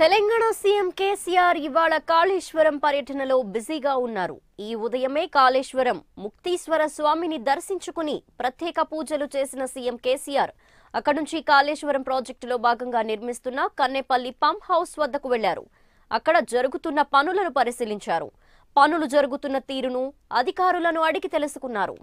Telangana CM KCR ఇవాళ కాళేశ్వరం పర్యటనలో బిజీగా ఉన్నారు ఈ ఉదయమే కాళేశ్వరం ముక్తీశ్వర స్వామిని దర్శించుకుని ప్రత్యేక పూజలు చేసిన సీఎం కేసీఆర్ అక్కడి నుంచి కాళేశ్వరం ప్రాజెక్టులో భాగంగా నిర్మిస్తున్న కన్నెపల్లి పంప్ హౌస్ వద్దకు వెళ్లారు అక్కడ జరుగుతున్న పనులను పరిశీలించారు పనులు జరుగుతున్న తీరును అధికారులను అడిగి తెలుసుకున్నారు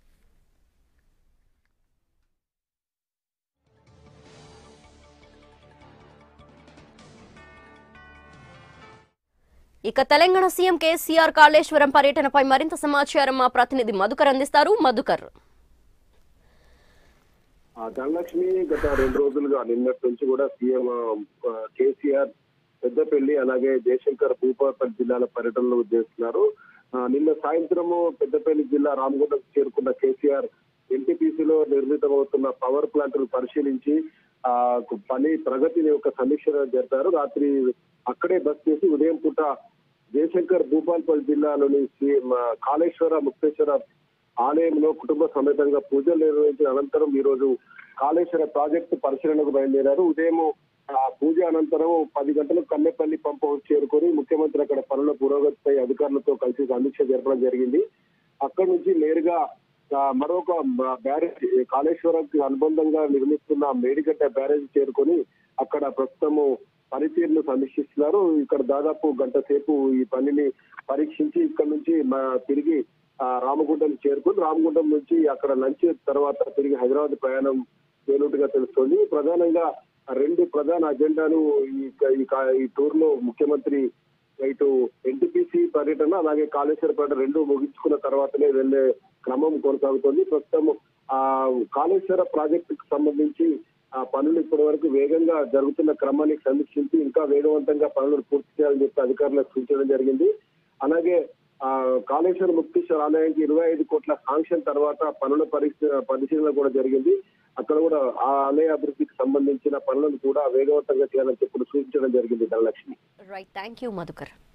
ఇక తెలంగాణ సీఎం కేసీఆర్ కాళేశ్వరం పర్యటనపై మరింత సమాచారం మా ప్రతినిధి మధుకర్ అందిస్తారు మధుకర్ ఆ ధనలక్ష్మి గత రెండు రోజులుగా నిన్నటి నుంచి కూడా సీఎం ఆ, కేసీఆర్ పెద్దపల్లి అలాగే జయశంకర్ భూపాలపల్లి జిల్లాల పర్యటనలు చేస్తున్నారు ఆ, నిన్న సాయంత్రము పెద్దపల్లి జిల్లా రామగుండం చేరుకున్న కేసీఆర్ ఎన్టీపీసీలో నిర్మితమవుతున్న పవర్ ప్లాంట్ పరిశీలించి ఆ పని ప్రగతిని ఒక సమీక్ష జరిపారు రాత్రి అక్కడే బస్ చేసి ఉదయం పూట జయశంకర్ భూపాల్పల్లి జిల్లాలోని శ్రీ- ఆ, కాళేశ్వర ముక్తేశ్వర ఆలయంలో కుటుంబ సమేతంగా పూజలు నిర్వహించిన అనంతరం ఈ రోజు కాళేశ్వర ప్రాజెక్టు పరిశీలనకు బయలుదేరారు ఉదయం ఆ పూజ అనంతరం పది గంటలకు కన్నెపల్లి పంప్ హౌస్ చేరుకొని ముఖ్యమంత్రి అక్కడ పనుల పురోగతిపై అధికారులతో కలిసి సమీక్ష జరపడం జరిగింది అక్కడి నుంచి నేరుగా ఆ, మరొక బ- బ్యారేజ్ కాళేశ్వరంకి అనుబంధంగా నిర్మిస్తున్న మేడిగడ్డ బ్యారేజ్ చేరుకొని అక్కడ ప్రస్తుతము పనితీరును సమీక్షిస్తున్నారు ఇక్కడ దాదాపు గంట సేపు ఈ పనిని పరీక్షించి ఇక్కడ నుంచి మ- తిరిగి ఆ, రామగుండం చేరుకుని రామగుండం నుంచి అక్కడ లంచ్ తర్వాత తిరిగి హైదరాబాద్ ప్రయాణం చేయనున్నట్టుగా తెలుస్తోంది ప్రధానంగా రెండు ప్రధాన అజెండాలు ఈ ఈ కా- ఈ టూర్ లో ముఖ్యమంత్రి ఇటు ఎన్టీపీసీ పర్యటన అలాగే కాళేశ్వర పర్యటన రెండు ముగించుకున్న తర్వాతనే వెళ్లే క్రమం కొనసాగుతోంది ప్రస్తుతం ఆ కాళేశ్వర ప్రాజెక్టుకు సంబంధించి ఆ పనులు ఇప్పటి వరకు వేగంగా జరుగుతున్న క్రమాన్ని సమీక్షించి ఇంకా వేగవంతంగా పనులను పూర్తి చేయాలని చెప్పి అధికారులకు సూచించడం జరిగింది అలాగే ఆ కాళేశ్వర ముక్తేశ్వర ఆలయానికి ఇరవై ఐదు కోట్ల శాంక్షన్ తర్వాత పనుల పరిశీలన పరిశీలన కూడా జరిగింది అక్కడ కూడా ఆ ఆలయ అభివృద్ధికి సంబంధించిన పనులను కూడా వేగవంతంగా చేయాలని చెప్పి సూచించడం జరిగింది Dhanalakshmi right thank you Madhukar